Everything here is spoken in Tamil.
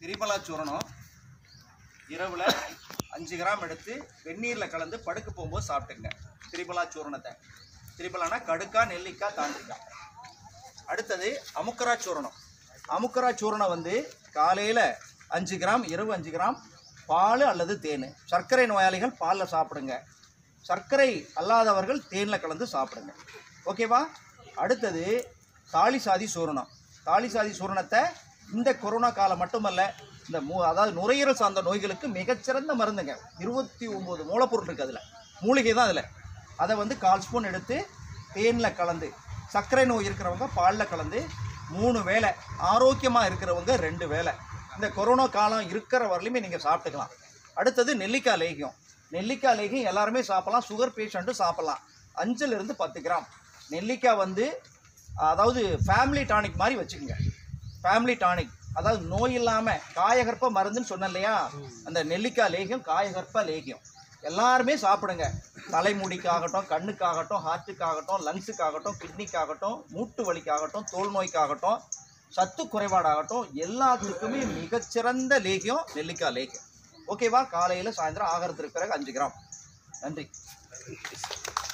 திரிபலா சூரணம் இரவில் அஞ்சு கிராம் எடுத்து வெந்நீரில் கலந்து படுக்க போகும்போது சாப்பிட்டுங்க திரிபலா சூரணத்தை திரிபலானா கடுக்கா நெல்லிக்காய் தாண்டிக்காய் அடுத்தது அமுக்கரா சூரணம் அமுக்கரா சூரணம் வந்து காலையில் அஞ்சு கிராம் இரவு அஞ்சு கிராம் பால் அல்லது தேன் சர்க்கரை நோயாளிகள் பாலில் சாப்பிடுங்க சர்க்கரை அல்லாதவர்கள் தேனில் கலந்து சாப்பிடுங்க ஓகேவா அடுத்தது தாலி சாதி சூரணம் தாலி சாதி சூரணத்தை இந்த கொரோனா காலம் மட்டுமல்ல இந்த மூ அதாவது நுரையீரல் சார்ந்த நோய்களுக்கு மிகச்சிறந்த மருந்துங்க இருபத்தி ஒம்பது மூலப்பொருள் இருக்குது அதில் மூலிகை தான் அதில் அதை வந்து கால் ஸ்பூன் எடுத்து தேனில் கலந்து சர்க்கரை நோய் இருக்கிறவங்க பாலில் கலந்து மூணு வேளை ஆரோக்கியமாக இருக்கிறவங்க ரெண்டு வேளை இந்த கொரோனா காலம் இருக்கிற வரலையுமே நீங்கள் சாப்பிட்டுக்கலாம் அடுத்தது நெல்லிக்காய் லேகியம் நெல்லிக்காய் லேகியம் எல்லாருமே சாப்பிடலாம் சுகர் பேஷண்ட்டும் சாப்பிடலாம் அஞ்சுலேருந்து பத்து கிராம் நெல்லிக்காய் வந்து அதாவது ஃபேமிலி டானிக் மாதிரி வச்சுக்கோங்க ஃபேமிலி டானிக் அதாவது நோய் இல்லாமல் காயகற்ப மருந்துன்னு சொன்னேன் இல்லையா அந்த நெல்லிக்காய் லேகியம் காயகற்ப லேகியம் எல்லாருமே சாப்பிடுங்க தலைமுடிக்காகட்டும் கண்ணுக்காகட்டும் ஹார்ட்டுக்காகட்டும் லங்ஸுக்காகட்டும் கிட்னிக்காகட்டும் மூட்டு வலிக்காகட்டும் தோல் நோய்க்காகட்டும் சத்து குறைபாடாகட்டும் எல்லாத்துக்குமே மிகச்சிறந்த லேகியம் நெல்லிக்காய் லேகியம் ஓகேவா காலையில் சாயந்தரம் ஆகிறதுக்கு பிறகு அஞ்சு கிராம் நன்றி